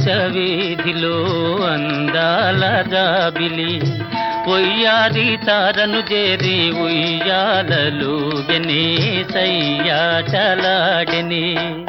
ఆకాశ వీధిలో అందాల జాబిలి పొయ్యాది తారను చేరి ఉయ్యాలలు గనే సయ్యా చలాడని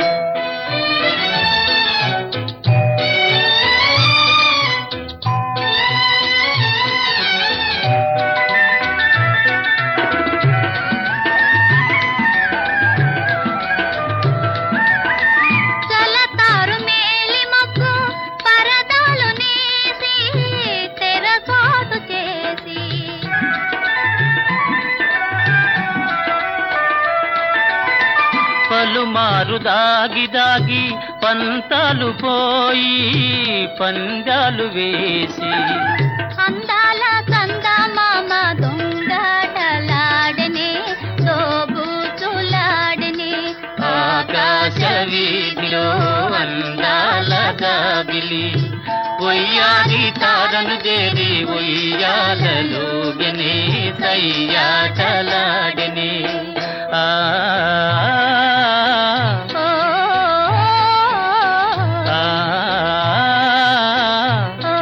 చలతారు మేలి మబ్బు పరదాలు నేసి తెరచాటు చేసి పలుమారు దాగి దాగి పంతాలు పోయి పందాలు వేసి అందాల చందమామ దొంగటలాడనే దోబూచులాడనే ఆకాశ వీధిలో అందాల జాబిలి ఒయ్యాది తారను చేరి ఒయ్యాలలో గనే సయ్యాటలాడని ఆ ఓ ఆ, ఓ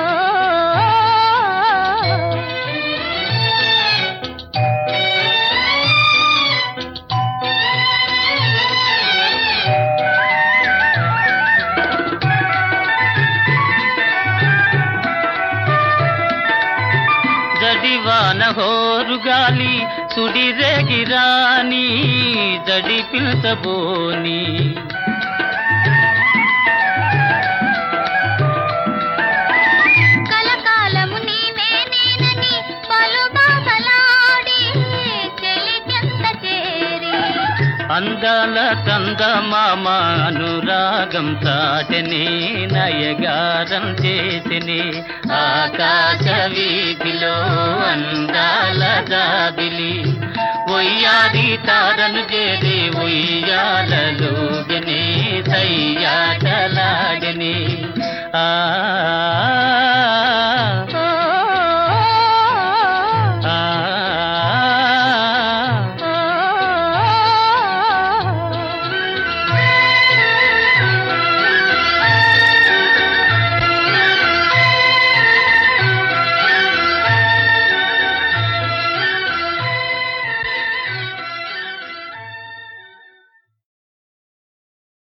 జడివాన హోరు గాలి సుడిరేగిరాని జడి పిల్చబోని కలకాలము నీవే నేనని పలు బాధలాడి చెలికెంత చేరి అందాల చందమామ అనురాగం చాటని నయగారం చేసిని ఆకాశ వీధిలో అందాల జాబిలి ఒయ్యాది తారను చేరి ఉయ్యాలలో గని సయ్యాటలాగని ఆ